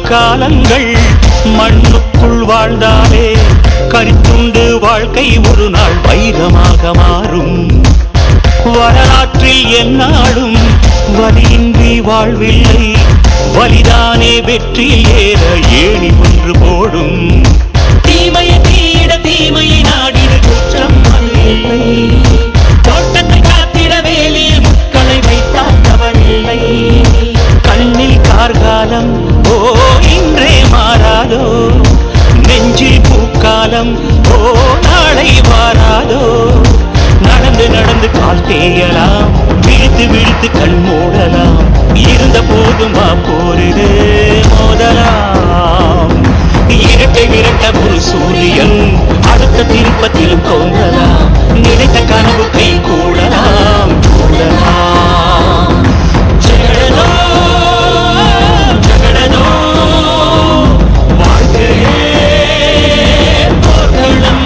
காலங்கள் மண்ணுக்குள் வாழ்ந்தாலே கரித்துண்டு வாழ்க்கை ஒரு நாள் வைரமாக மாறும் வரலாற்றில் எந்நாளும் வலியின்றி வாழ்வில்லை வலிதானே வெற்றியில் ஏற ஏணி ஒன்று போடும் தீமையை தீட தீமையை நாடிட குற்றம் இல்லை தோட்டத்தை காத்திட வேலியில் முட்களை வைத்தால் தவறில்லை கண்ணில் கார்காலம் ஓ இன்றே மாறாதோ நெஞ்சில் பூக்காலம் ஓ நாளை மாறாதோ நடந்து நடந்து கால் தேயலாம் விழித்து விழித்து கண் மூடலாம் இருந்த போதும் வா போரிடு மோதலாம் இரட்டை விரட்ட ஒரு சூரியன் அடுத்த திருப்பத்திலும் தோன்றலாம் நினைத்த கனவு கை கூடலாம் கூடலாம் ஜெகடனோ ஜெகடனோ வாழ்க்கையே போர்க்களம்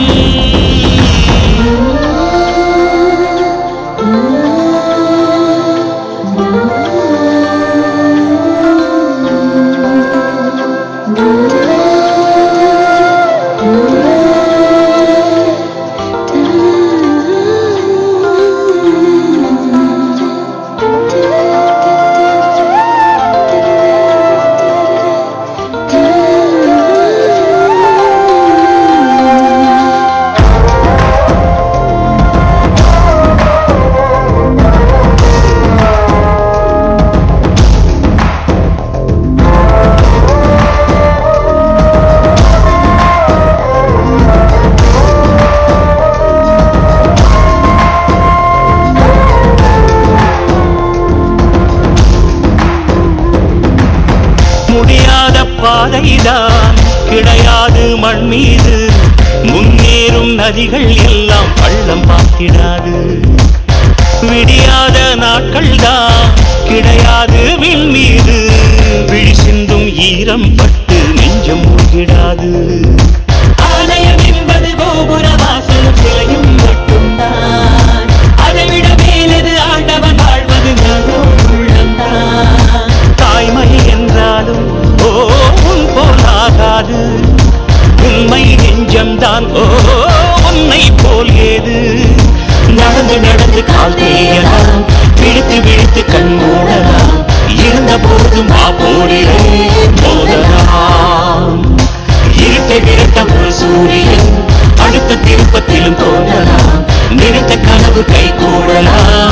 முடியாத பாதைதான் கிடையாது மண் மீது முன்னேறும் நதிகள் எல்லாம் பள்ளம் பார்த்திடாது விடியாத நாட்கள் தான் கிடையாது விண் மீது விழி சிந்தும் ஈரம் பட்டு நெஞ்சம் மூழ்கிடாது ஆலயம் என்பது கோபுர வாசலும் சிலையும் மட்டும்தான் அதைவிட மேலது ஆண்டவன் வாழ்வது நலோ உள்ளம்தான் தாய்மை என்றாலும் ஓ உன் போலாகாது உண்மை நெஞ்சம்தான் ஓ உன்னை போல் ஏது நடந்து நடந்து கால் தேயலாம் விழித்து விழித்து கண் மூடலாம் இருந்த போதும் வா போரிலே போதலாம் இருட்டை விரட்ட ஒரு சூரியன் அடுத்த திருப்பத்திலும் தோன்றலாம் நினைத்த கனவு கை கூடலாம்